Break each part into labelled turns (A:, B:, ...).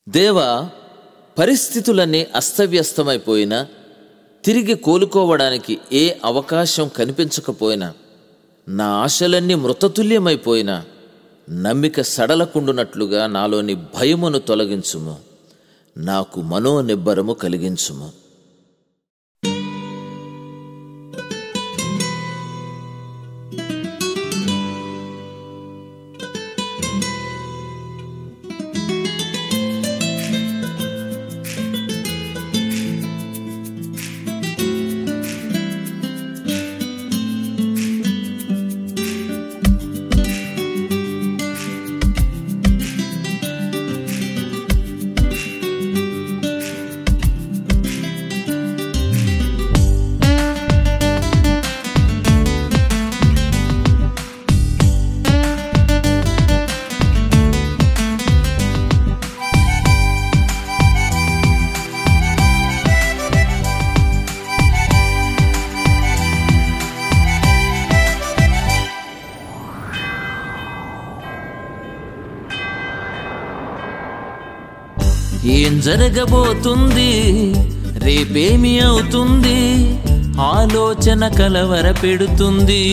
A: దేవా పరిస్థితులన్నీ అస్తవ్యస్తమైపోయినా తిరిగి కోలుకోవడానికి ఏ అవకాశం కనిపించకపోయినా నా ఆశలన్నీ మృతతుల్యమైపోయినా నమ్మిక సడలకుండునట్లుగా నాలోని భయమును తొలగించుము నాకు మనోనిబ్బరము కలిగించుము ఏం జరగబోతుంది రేపేమి అవుతుంది ఆలోచన కలవర పెడుతుంది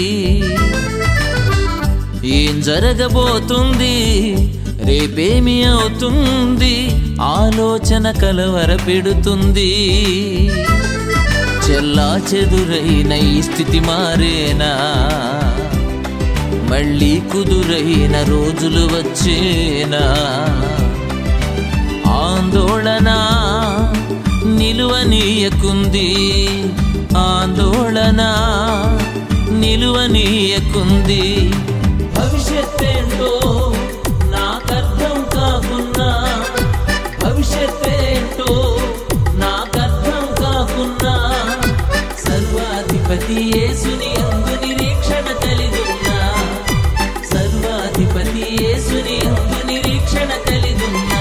A: ఏం జరగబోతుంది రేపేమి అవుతుంది ఆలోచన కలవర పెడుతుంది చెల్లా చెదురైన ఈ స్థితి మారేనా మళ్ళీ కుదురైన రోజులు వచ్చేనా ఆందోళన నిలువనీయకుంది ఆందోళన నిలువనీయకుంది భవిష్యత్తేంటో నాకర్థం కాకున్నా భవిష్యత్తేంటో నాకర్థం కాకున్నా సర్వాధిపతి యేసుని అందు నిరీక్షణ కలిగున్నా సర్వాధిపతి యేసుని అందు నిరీక్షణ కలిగున్నా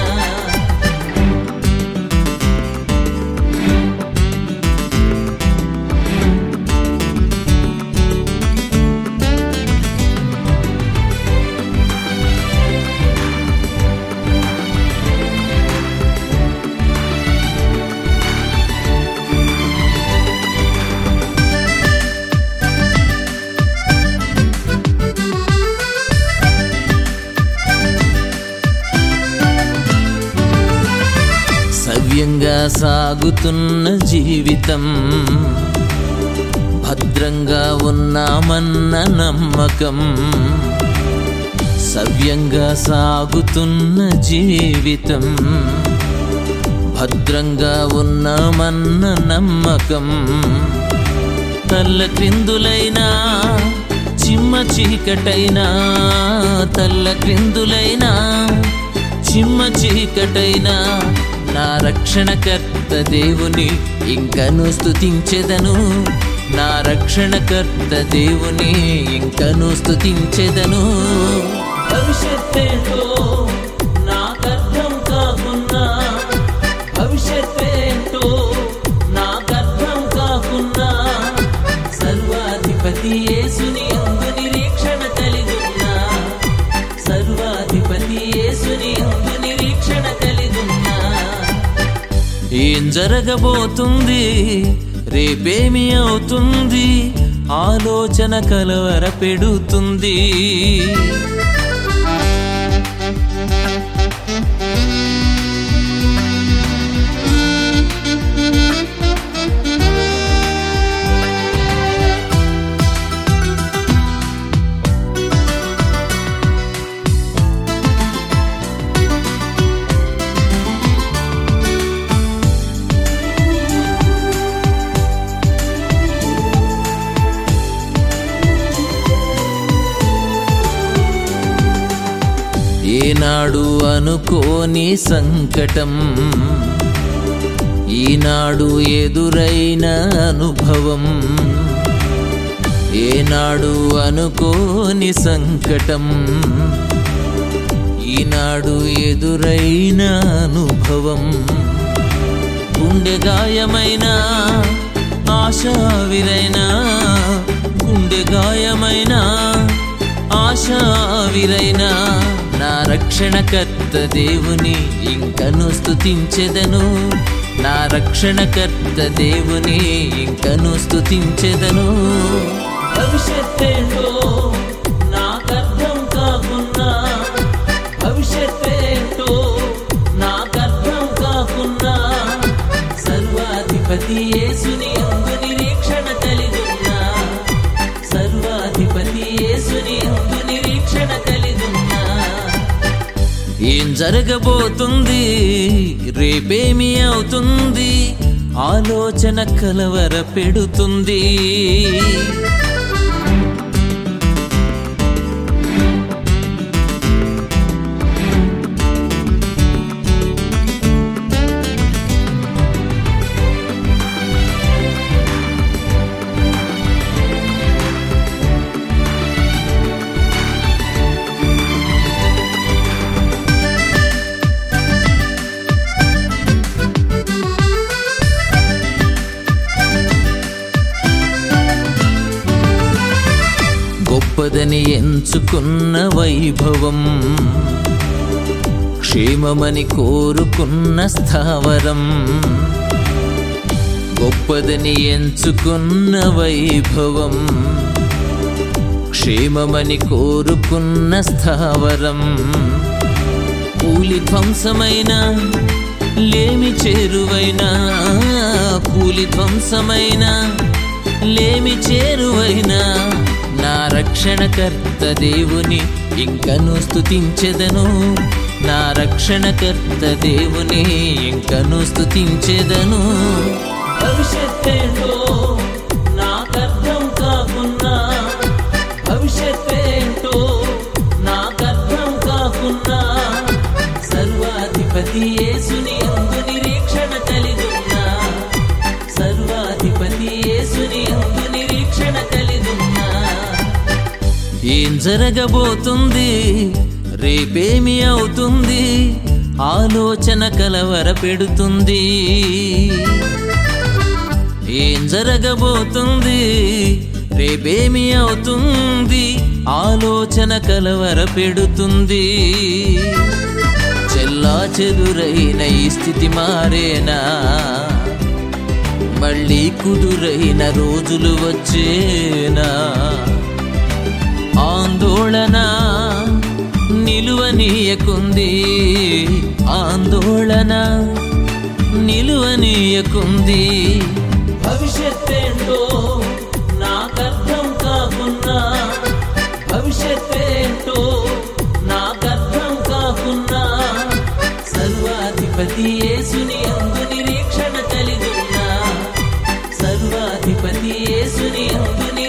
A: సవ్యంగా సాగుతున్న జీవితం భద్రంగా ఉన్నామన్న నమ్మకం సవ్యంగా సాగుతున్న జీవితం భద్రంగా ఉన్నామన్న నమ్మకం తల్ల క్రిందులైనా చిమ్మ చీకటైనా తల్ల క్రిందులైనా చిమ్మ చీకటైనా నా రక్షణకర్త దేవుని ఇంకను స్తుతించెదను నా రక్షణకర్త దేవుని ఇంకను స్తుతించెదను భవిష్యత్తేంటో నాకర్థం కాకున్నా భవిష్యత్తేంటో నాకర్థం కాకున్నా సర్వాధిపతి యేసుని అందు నిరీక్షణ కలిగున్నా సర్వాధిపతి యేసుని అందు నిరీక్షణ కలిగున్నా ఏం జరగబోతుంది రేపేమి అవుతుంది ఆలోచన కలవర పెడుతుంది ఏనాడు అనుకోని సంకటం ఈనాడు ఎదురైన అనుభవం ఏనాడు అనుకోని సంకటం ఈనాడు ఎదురైన అనుభవం గుండె గాయమైన ఆశావిరైన గుండె గాయమైన ఆశావిరైన నా రక్షణకర్త దేవుని ఇంకను స్తుతించెదను నా రక్షణకర్త దేవుని ఇంకను స్తుతించెదను భవిష్యత్తేంటో నాకర్థం కాకున్నా భవిష్యత్తేంటో నాకర్థం కాకున్నా సర్వాధిపతి యేసుని అందు నిరీక్షణ కలిగున్నా సర్వాధిపతి యేసుని అందు నిరీక్షణ కలిగున్నా ఏం జరగబోతుంది రేపేమి అవుతుంది ఆలోచన కలవర పెడుతుంది గొప్పదని ఎంచుకున్న వైభవం క్షేమమని కోరుకున్న స్థావరం గొప్పదని ఎంచుకున్న వైభవం క్షేమమని కోరుకున్న స్థావరం కూలి ధ్వంసమైన లేమి చేరువైనా కూలి ధ్వంసమైన లేమి చేరువైనా నా రక్షణకర్త దేవుని ఇంకను స్తుతించెదను నా రక్షణకర్త దేవుని ఇంకను స్తుతించెదను భవిష్యత్తేంటో నాకర్థం కాకున్నా భవిష్యత్తేంటో నాకర్థం కాకున్నా సర్వాధిపతి యేసుని అందు నిరీక్షణ కలిగున్నా సర్వాధిపతి యేసుని అందు నిరీక్షణ కలిగున్నా ఏం జరగబోతుంది రేపేమి అవుతుంది ఆలోచన కలవర పెడుతుంది ఏం జరగబోతుంది రేపేమి అవుతుంది ఆలోచన కలవర పెడుతుంది చెల్లా చెదురైన ఈ స్థితి మారేనా మళ్ళీ కుదురైన రోజులు వచ్చేనా ఆందోళన నిలువనీయకుంది ఆందోళన నిలువనీయకుంది భవిష్యత్తేంటో నాకర్థం కాకున్నా భవిష్యత్తేంటో నాకర్థం కాకున్నా సర్వాధిపతి యేసుని అందు నిరీక్షణ కలిగున్నా సర్వాధిపతి యేసుని అందు